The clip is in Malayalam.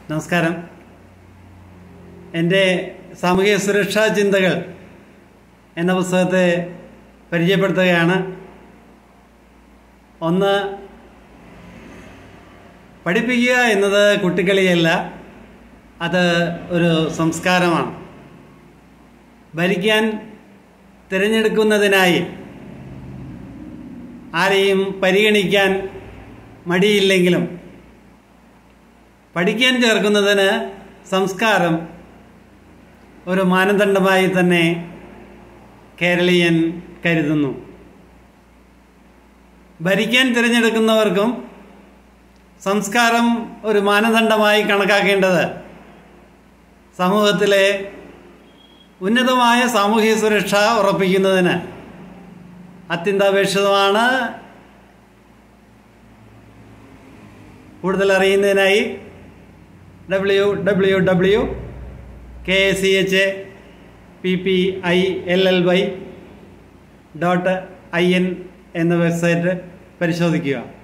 നമസ്കാരം എൻ്റെ സാമൂഹിക സുരക്ഷാ ചിന്തകൾ എന്ന പുസ്തകത്തെ പരിചയപ്പെടുത്തുകയാണ് ഒന്ന് പഠിപ്പിക്കുക എന്നത് കുട്ടിക്കളിയല്ല അത് ഒരു സംസ്കാരമാണ് ഭരിക്കാൻ തിരഞ്ഞെടുക്കുന്നതിനായി ആരെയും പരിഗണിക്കാൻ മടിയില്ലെങ്കിലും പഠിക്കാൻ ചേർക്കുന്നതിന് സംസ്കാരം ഒരു മാനദണ്ഡമായി തന്നെ കേരളീയൻ കരുതുന്നു ഭരിക്കാൻ തിരഞ്ഞെടുക്കുന്നവർക്കും സംസ്കാരം ഒരു മാനദണ്ഡമായി കണക്കാക്കേണ്ടത് സമൂഹത്തിലെ ഉന്നതമായ സാമൂഹിക സുരക്ഷ ഉറപ്പിക്കുന്നതിന് അത്യന്താപേക്ഷിതമാണ് കൂടുതൽ അറിയുന്നതിനായി W W W K A C H A P P I L L Y dot I N എന്ന വെബ്സൈറ്റ് പരിശോധിക്കുക